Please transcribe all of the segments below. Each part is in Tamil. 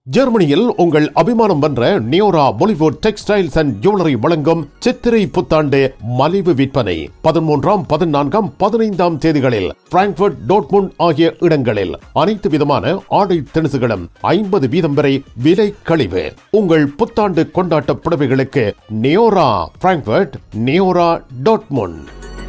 ஜெர்மனியில் உங்கள் அபிமானம் வென்ற Neora Bollywood textiles and jewellery வழங்கும் சித்திரை புத்தாண்டு மலிவு விற்பனை பதிமூன்றாம் பதினான்காம் பதினைந்தாம் தேதிகளில் பிராங்க்பர்ட் டோட்முண்ட் ஆகிய இடங்களில் அனைத்து விதமான ஆடை திணுசுகளும் ஐம்பது வீதம் வரை விலை கழிவு உங்கள் புத்தாண்டு கொண்டாட்ட புடவைகளுக்கு நியோரா பிராங்க்பர்ட் நியோரா டோட்முண்ட்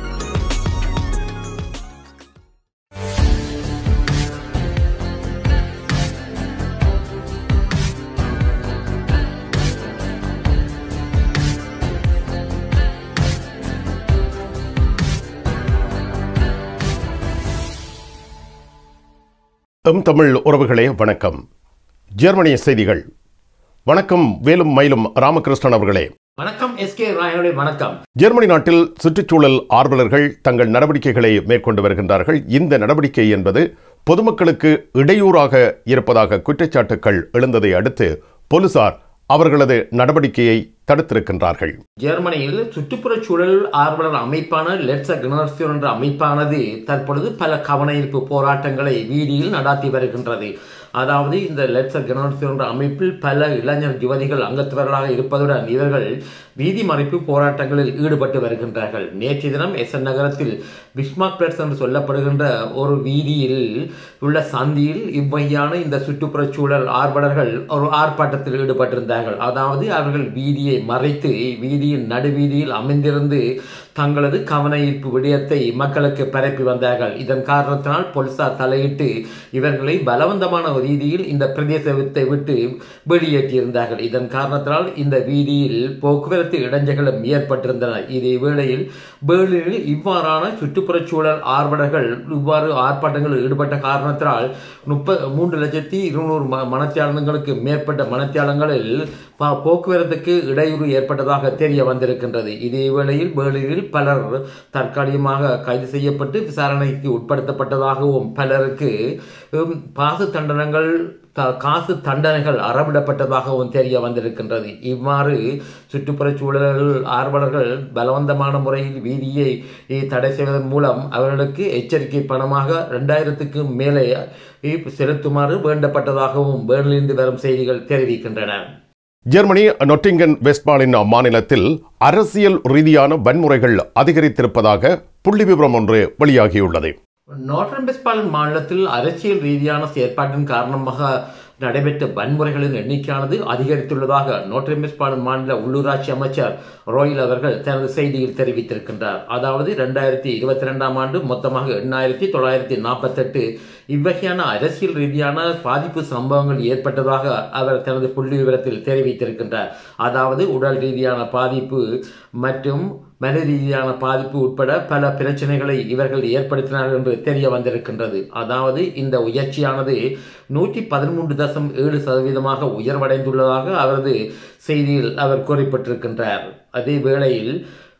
எம் தமிழ் உறவுகளே வணக்கம் ஜெர்மனிய செய்திகள் வணக்கம் வேலும் மயிலும் ராமகிருஷ்ணன் அவர்களே வணக்கம் எஸ் கே ராயனுடைய வணக்கம் ஜெர்மனி நாட்டில் சுற்றுச்சூழல் ஆர்வலர்கள் தங்கள் நடவடிக்கைகளை மேற்கொண்டு வருகின்றார்கள் இந்த நடவடிக்கை என்பது பொதுமக்களுக்கு இடையூறாக இருப்பதாக குற்றச்சாட்டுக்கள் எழுந்ததை அடுத்து போலீசார் அவர்களது நடவடிக்கையை தடுத்திருக்கின்றார்கள் ஜெர்மனியில் சுற்றுப்புறச் சூழல் ஆர்வலர் அமைப்பான லெட்ஸ கனர்சியோன் என்ற அமைப்பானது தற்பொழுது பல கவன ஈர்ப்பு போராட்டங்களை வீதியில் நடாத்தி வருகின்றது அதாவது இந்த லெட்ஸ கனர்சியோன் என்ற அமைப்பில் பல இளைஞர் யுவதிகள் அங்கத்தவர்களாக இருப்பதுடன் இவர்கள் வீதி மறைப்பு போராட்டங்களில் ஈடுபட்டு வருகின்றார்கள் நேற்று தினம் எஸ்என் நகரத்தில் பிஸ்மார்க் பிளட்ஸ் என்று சொல்லப்படுகின்ற ஒரு வீதியில் உள்ள சந்தியில் இவ்வையான இந்த சுற்றுப்புறச் சூழல் ஆர்வலர்கள் ஒரு ஆர்ப்பாட்டத்தில் ஈடுபட்டிருந்தார்கள் அதாவது அவர்கள் வீதியை மறைத்து வீதியின் நடுவீதியில் அமைந்திருந்து தங்களது கவன ஈர்ப்பு விடயத்தை மக்களுக்கு பரப்பி வந்தார்கள் இதன் காரணத்தினால் போலீசார் தலையிட்டு இவர்களை பலவந்தமான ரீதியில் இந்த பிரதேசத்தை விட்டு வெளியேற்றியிருந்தார்கள் இதன் காரணத்தினால் இந்த வீதியில் போக்குவரத்து இடைஞ்சல்களும் ஏற்பட்டிருந்தன இதே வேளையில் பேர்லினில் இவ்வாறான சுற்றுப்புறச் சூழல் ஆர்வலர்கள் இவ்வாறு ஆர்ப்பாட்டங்களில் ஈடுபட்ட காரணத்தினால் முப்ப மூன்று லட்சத்தி இருநூறு ம மனத்தியாளங்களுக்கு மேற்பட்ட மனத்தியாளங்களில் ப- போக்குவரத்துக்கு இடையூறு ஏற்பட்டதாக தெரிய வந்திருக்கின்றது இதே வேளையில் பேர்லினில் பலர் தற்காலிகமாக கைது செய்யப்பட்டு விசாரணைக்கு உட்படுத்தப்பட்டதாகவும் பலருக்கு உம், பாசு தண்டனங்கள் த- காசு தண்டனைகள் அறவிடப்பட்டதாகவும் தெரிய வந்திருக்கின்றது இவ்வாறு சுற்றுப்புறச் சூழல் ஆர்வலர்கள் பலவந்தமான முறையில் வீதியை தடை செய்வதன் மூலம் அவர்களுக்கு எச்சரிக்கை பணமாக ரெண்டாயிரத்துக்கு மேலே செலுத்துமாறு வேண்டப்பட்டதாகவும் பேர்லிருந்து வரும் செய்திகள் தெரிவிக்கின்றன ஜெர்மனி நொட்டிங்கன் வெஸ்ட்பாலின் மாநிலத்தில் அரசியல் ரீதியான வன்முறைகள் அதிகரித்திருப்பதாக புள்ளி விவரம் ஒன்று வெளியாகியுள்ளது நோட்டன் வெஸ்ட்பாலன் மாநிலத்தில் அரசியல் ரீதியான செயற்பாட்டின் காரணமாக நடைபெற்ற வன்முறைகளின் எண்ணிக்கையானது அதிகரித்துள்ளதாக நோட்டன் வெஸ்ட்பாலன் மாநில உள்ளூராட்சி அமைச்சர் ரோயில் அவர்கள் தனது செய்தியில் தெரிவித்திருக்கின்றார் அதாவது இரண்டாயிரத்தி இருபத்தி ரெண்டாம் ஆண்டு மொத்தமாக எண்ணாயிரத்தி தொள்ளாயிரத்தி நாற்பத்தெட்டு இவ்வகையான அரசியல் ரீதியான பாதிப்பு சம்பவங்கள் ஏற்பட்டதாக அவர் தனது புள்ளி விவரத்தில் தெரிவித்திருக்கின்றார் அதாவது உடல் ரீதியான பாதிப்பு மற்றும் மன ரீதியான பாதிப்பு உட்பட பல பிரச்சனைகளை இவர்கள் ஏற்படுத்தினார்கள் என்று தெரிய வந்திருக்கின்றது அதாவது இந்த உயர்ச்சியானது நூற்றி பதிமூன்று தசம் ஏழு சதவீதமாக உயர்வடைந்துள்ளதாக அவரது செய்தியில் அவர் குறிப்பிட்டிருக்கின்றார் அதே வேளையில்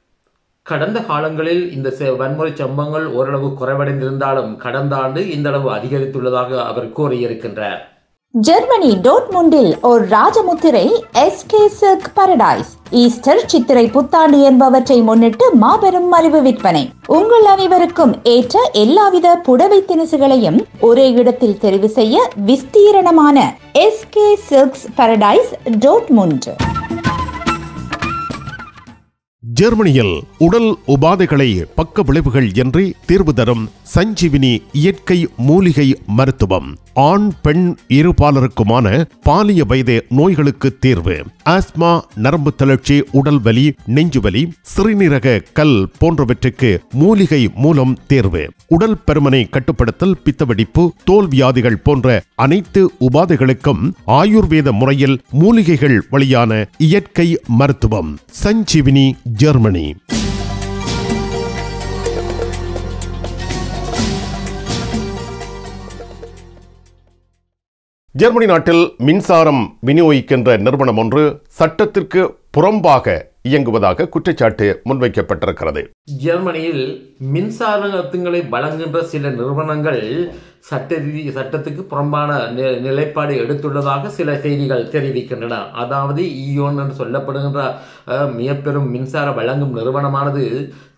கடந்த காலங்களில் இந்த செ- வன்முறை சம்பவங்கள் ஓரளவு குறைவடைந்திருந்தாலும் கடந்த ஆண்டு இந்த அளவு அதிகரித்துள்ளதாக அவர் கூறியிருக்கின்றார் ஜெர்மனி டோட்முண்டில் ஒரு Rajamuthirai SK silk paradise Easter Chithirai புத்தாண்டு என்பவற்றை முன்னிட்டு மாபெரும் மலிவு விற்பனை உங்கள் அனைவருக்கும் ஏற்ற எல்லாவித புடவை திணுசுகளையும் ஒரே இடத்தில் தெரிவு செய்ய விஸ்தீரணமான எஸ்கே சில்க்ஸ் பாரடைஸ் டோட்முண்ட் ஜெர்மனியில் உடல் உபாதைகளை பக்க விளைவுகள் என்று தீர்வு தரும் சஞ்சீவினி இயற்கை மூலிகை மருத்துவம் ஆண் பெண் இருபாலருக்குமான பாலிய வயது நோய்களுக்கு தீர்வு ஆஸ்மா நரம்பு தளர்ச்சி உடல் வலி நெஞ்சுவலி சிறுநீரக கல் போன்றவற்றுக்கு மூலிகை மூலம் தேர்வு உடல் பருமனை கட்டுப்படுத்தல் பித்தவெடிப்பு தோல் வியாதிகள் போன்ற அனைத்து உபாதைகளுக்கும் ஆயுர்வேத முறையில் மூலிகைகள் வழியான இயற்கை மருத்துவம் சஞ்சீவினி ஜெர்மனி ஜெர்மனி நாட்டில் மின்சாரம் விநியோகிக்கின்ற நிறுவனம் ஒன்று சட்டத்திற்கு புறம்பாக இயங்குவதாக குற்றச்சாட்டு முன்வைக்கப்பட்டிருக்கிறது ஜெர்மனியில் மின்சாரங்களை வழங்குகின்ற சில நிறுவனங்கள் சட்ட ரீதி சட்டத்துக்கு புறம்பான நி- நிலைப்பாடு எடுத்துள்ளதாக சில செய்திகள் தெரிவிக்கின்றன அதாவது ஈயோன் என்று சொல்லப்படுகின்ற அஹ், மிகப்பெரும் மின்சார வழங்கும் நிறுவனமானது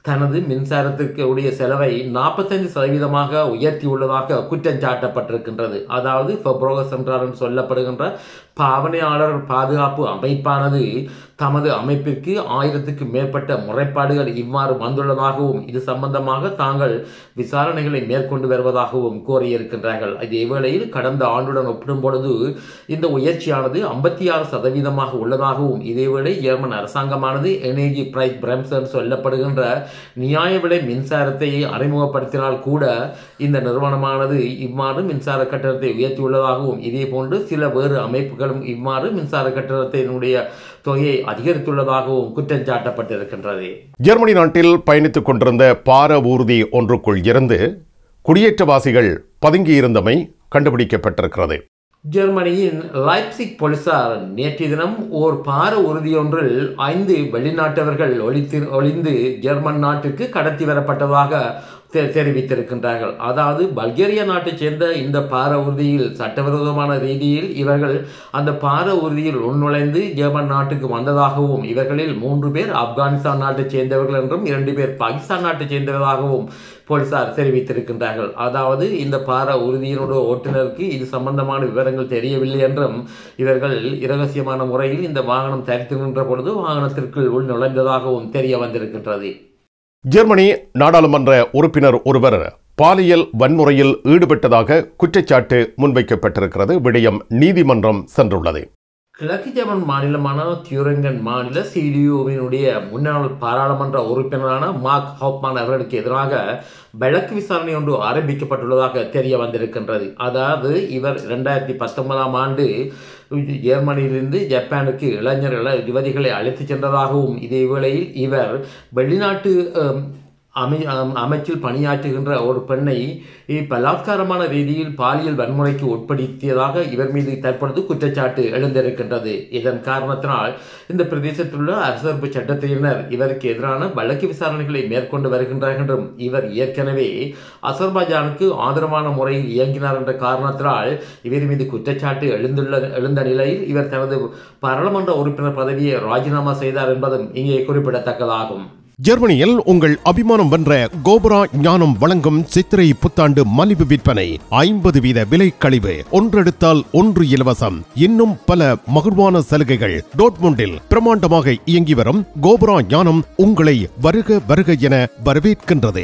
தனது மின்சாரத்திற்கு உடைய செலவை நாற்பத்தைந்து சதவீதமாக உயர்த்தியுள்ளதாக குற்றம் சாட்டப்பட்டிருக்கின்றது அதாவது ஃபெப்ரோக சென்றார் என்று சொல்லப்படுகின்ற பாவனையாளர் பாதுகாப்பு அமைப்பானது தமது அமைப்பிற்கு ஆயிரத்துக்கு மேற்பட்ட முறைப்பாடுகள் இவ்வாறு வந்துள்ளதாகவும் இது சம்பந்தமாக தாங்கள் விசாரணைகளை மேற்கொண்டு வருவதாகவும் கூறியிருக்கின்றார்கள் இதே வேளையில் கடந்த ஆண்டுடன் ஒப்பிடும் பொழுது இந்த உயர்ச்சியானது ஐம்பத்தி ஆறு சதவீதமாக உள்ளதாகவும் இதேவேளை ஜெர்மன் அரசாங்கமானது எனர்ஜி பிரைஸ் பிரம்சன் சொல்லப்படுகின்ற நியாய விலை மின்சாரத்தை அறிமுகப்படுத்தினால் கூட இந்த நிறுவனமானது இவ்வாறு மின்சார கட்டணத்தை உயர்த்தியுள்ளதாகவும் இதே போன்று சில வேறு அமைப்புகளும் இவ்வாறு மின்சார கட்டணத்தினுடைய தொகையை அதிகரித்துள்ளதாகவும் குற்றம் சாட்டப்பட்டிருக்கின்றது ஜெர்மனி நாட்டில் பயணித்துக் கொண்டிருந்த பார ஊர்தி ஒன்றுக்குள் இருந்து குடியேற்றவாசிகள் பதுங்கியிருந்தமை கண்டுபிடிக்கப்பட்டிருக்கிறது ஜெர்மனியின் லைப்சிக் போலீசார் நேற்றைய தினம் ஓர் பார உறுதியொன்றில் ஐந்து வெளிநாட்டவர்கள் ஒளித்து ஒளிந்து ஜெர்மன் நாட்டுக்கு கடத்தி வரப்பட்டதாக தெ- தெரிவித்திருக்கின்றார்கள் அதாவது பல்கேரியா நாட்டைச் சேர்ந்த இந்த பார உறுதியில் சட்டவிரோதமான ரீதியில் இவர்கள் அந்த பார உறுதியில் உள்நுழைந்து ஜெர்மன் நாட்டுக்கு வந்ததாகவும் இவர்களில் மூன்று பேர் ஆப்கானிஸ்தான் நாட்டைச் சேர்ந்தவர்கள் என்றும் இரண்டு பேர் பாகிஸ்தான் நாட்டைச் சேர்ந்தவர்களாகவும் போலீசார் தெரிவித்திருக்கின்றார்கள் அதாவது இந்த பார உறுதியினோட ஓட்டுநருக்கு இது சம்பந்தமான விவரங்கள் தெரியவில்லை என்றும் இவர்கள் இரகசியமான முறையில் இந்த வாகனம் தரித்து நின்ற பொழுது வாகனத்திற்குள் உள் நுழைந்ததாகவும் தெரிய வந்திருக்கின்றது ஜெர்மனி நாடாளுமன்ற உறுப்பினர் ஒருவர் பாலியல் வன்முறையில் ஈடுபட்டதாக குற்றச்சாட்டு முன்வைக்கப்பட்டிருக்கிறது விடயம் நீதிமன்றம் சென்றுள்ளது கிழக்கு ஜெர்மன் மாநிலமான தியூரங்கன் மாநில சிடியூவினுடைய முன்னாள் பாராளுமன்ற உறுப்பினரான மார்க் ஹாப்மான் அவர்களுக்கு எதிராக வழக்கு விசாரணை ஒன்று ஆரம்பிக்கப்பட்டுள்ளதாக தெரிய வந்திருக்கின்றது அதாவது இவர் இரண்டாயிரத்தி பத்தொன்பதாம் ஆண்டு ஜெர்மனியிலிருந்து ஜப்பானுக்கு இளைஞர் இள யுவதிகளை அழைத்துச் சென்றதாகவும் இதே வேளையில் இவர் வெளிநாட்டு அம், அமை அம், அமைச்சில் பணியாற்றுகின்ற ஒரு பெண்ணை பலாத்காரமான ரீதியில் பாலியல் வன்முறைக்கு உட்படுத்தியதாக இவர் மீது தற்பொழுது குற்றச்சாட்டு எழுந்திருக்கின்றது இதன் காரணத்தினால் இந்த பிரதேசத்தில் உள்ள அரசமைப்பு சட்டத்தினர் இவருக்கு எதிரான வழக்கு விசாரணைகளை மேற்கொண்டு வருகின்றார் என்றும் இவர் ஏற்கனவே அசர்பைஜானுக்கு ஆதரவான முறையில் இயங்கினார் என்ற காரணத்தினால் இவர் மீது குற்றச்சாட்டு எழுந்துள்ள எழுந்த நிலையில் இவர் தனது பாராளுமன்ற உறுப்பினர் பதவியை ராஜினாமா செய்தார் என்பதும் இங்கே குறிப்பிடத்தக்கதாகும் ஜெர்மனியில் உங்கள் அபிமானம் வென்ற கோபுரா ஞானம் வழங்கும் சித்திரை புத்தாண்டு மலிவு விற்பனை ஐம்பது வீத விலை கழிவு ஒன்றெடுத்தால் ஒன்று இலவசம் இன்னும் பல மகிழ்வான சலுகைகள் டோட்முண்டில் பிரமாண்டமாக இயங்கி வரும் கோபுரா ஞானம் உங்களை வருக வருக என வரவேற்கின்றது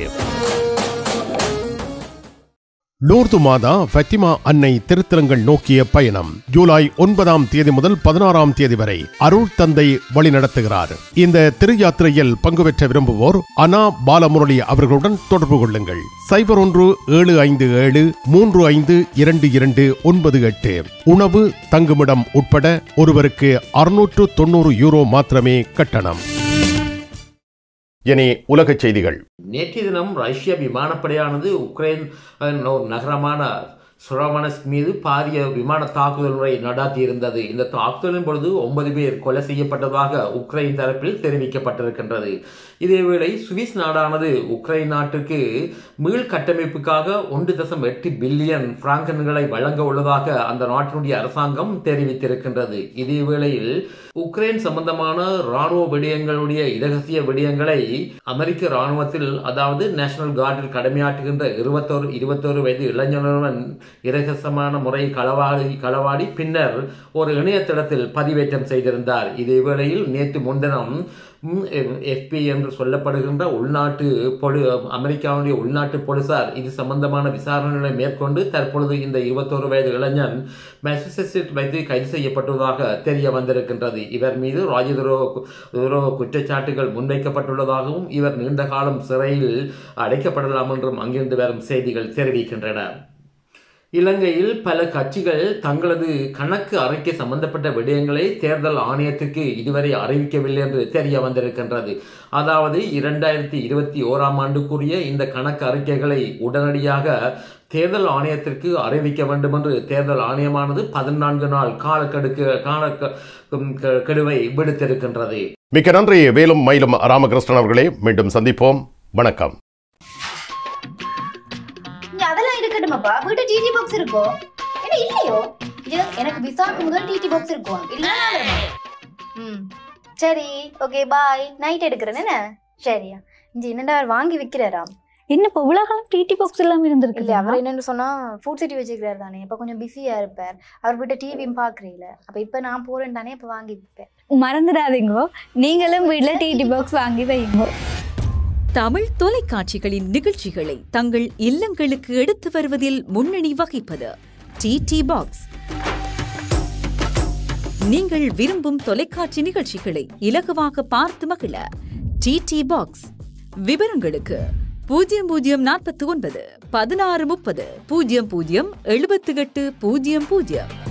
லூர்து மாதா ஃபத்திமா அன்னை திருத்தலங்கள் நோக்கிய பயணம் ஜூலை ஒன்பதாம் தேதி முதல் பதினாறாம் தேதி வரை அருள் தந்தை வழி நடத்துகிறார் இந்த திரு யாத்திரையில் பங்கு பெற்ற விரும்புவோர் அனா பாலமுரளி அவர்களுடன் தொடர்பு கொள்ளுங்கள் சைபர் ஒன்று ஏழு ஐந்து ஏழு மூன்று ஐந்து இரண்டு இரண்டு ஒன்பது எட்டு உணவு தங்குமிடம் உட்பட ஒருவருக்கு அறுநூற்று தொண்ணூறு யூரோ மாத்திரமே கட்டணம் இனி உலகச் செய்திகள் நேற்றைய தினம் ரஷ்ய விமானப்படையானது உக்ரைன் அஹ், ஒரு நகரமான சுரவனஸ்க் மீது பாரிய விமான தாக்குதல் முறை நடத்தி இருந்தது இந்த தாக்குதலின் பொழுது ஒன்பது பேர் கொலை செய்யப்பட்டதாக உக்ரைன் தரப்பில் தெரிவிக்கப்பட்டிருக்கின்றது இதேவேளை சுவிஸ் நாடானது உக்ரைன் நாட்டுக்கு மீள் கட்டமைப்புக்காக ஒன்று தசம் எட்டு பில்லியன் பிராங்கன்களை வழங்க உள்ளதாக அந்த நாட்டினுடைய அரசாங்கம் தெரிவித்திருக்கின்றது இதே வேளையில் உக்ரைன் சம்பந்தமான ராணுவ விடயங்களுடைய இரகசிய விடயங்களை அமெரிக்க ராணுவத்தில் அதாவது நேஷனல் கார்டில் கடமையாற்றுகின்ற இருபத்தோரு இருபத்தோரு வயது இளைஞனுடன் இரகசியமான முறை களவாடி களவாடி பின்னர் ஒரு இணையதளத்தில் பதிவேற்றம் செய்திருந்தார் இதே வேளையில் நேற்று முன்தினம் எஃபி என்று சொல்லப்படுகின்ற உள்நாட்டு பொலி அமெரிக்காவுடைய உள்நாட்டு போலீசார் இது சம்பந்தமான விசாரணைகளை மேற்கொண்டு தற்பொழுது இந்த இருபத்தோரு வயது இளைஞன் மெசசெட் வைத்து கைது செய்யப்பட்டுள்ளதாக தெரிய வந்திருக்கின்றது இவர் மீது ராஜதுரோக துரோக குற்றச்சாட்டுகள் முன்வைக்கப்பட்டுள்ளதாகவும் இவர் நீண்ட காலம் சிறையில் அடைக்கப்படலாம் என்றும் அங்கிருந்து வரும் செய்திகள் தெரிவிக்கின்றன இலங்கையில் பல கட்சிகள் தங்களது கணக்கு அறிக்கை சம்பந்தப்பட்ட விடயங்களை தேர்தல் ஆணையத்திற்கு இதுவரை அறிவிக்கவில்லை என்று தெரிய வந்திருக்கின்றது அதாவது இரண்டாயிரத்தி இருபத்தி ஓராம் ஆண்டுக்குரிய இந்த கணக்கு அறிக்கைகளை உடனடியாக தேர்தல் ஆணையத்திற்கு அறிவிக்க வேண்டும் என்று தேர்தல் ஆணையமானது பதினான்கு நாள் காலக்கெடுக்கு கால கெடுவை விடுத்திருக்கின்றது மிக்க நன்றி வேலும் மயிலும் ராமகிருஷ்ணன் அவர்களே மீண்டும் சந்திப்போம் வணக்கம் இங்க அதெல்லாம் இருக்கட்டுமாப்பா வீட்டு டிடி பாக்ஸ் இருக்கோ என்ன இல்லையோ இது எனக்கு விசாக்கு முதல் டிடி பாக்ஸ் இருக்கும் இல்ல ம் சரி ஓகே பாய் நைட் எடுக்கிறேன் என்ன சரியா இங்க என்னடா அவர் வாங்கி விக்கிறாராம் என்ன இப்போ உலகம் டிடி பாக்ஸ் எல்லாம் இருந்திருக்கு இல்ல அவர் என்னன்னு சொன்னா ஃபுட் சிட்டி வச்சுக்கிறாரு தானே இப்ப கொஞ்சம் பிஸியா இருப்பார் அவர் வீட்டை டிவியும் பாக்குறீல அப்ப இப்ப நான் போறேன் தானே இப்ப வாங்கி விற்பேன் மறந்துடாதீங்கோ நீங்களும் வீட்ல டிடி பாக்ஸ் வாங்கி வைங்க தமிழ் தொலைக்காட்சிகளின் நிகழ்ச்சிகளை தங்கள் இல்லங்களுக்கு எடுத்து வருவதில் முன்னணி வகிப்பது டிடி பாக்ஸ் நீங்கள் விரும்பும் தொலைக்காட்சி நிகழ்ச்சிகளை இலகுவாக பார்த்து மகிழ டிடி பாக்ஸ் விவரங்களுக்கு பூஜ்ஜியம் பூஜ்ஜியம் நாற்பத்தி ஒன்பது பதினாறு முப்பது பூஜ்ஜியம் பூஜ்ஜியம் எழுபத்தி எட்டு பூஜ்ஜியம் பூஜ்ஜியம்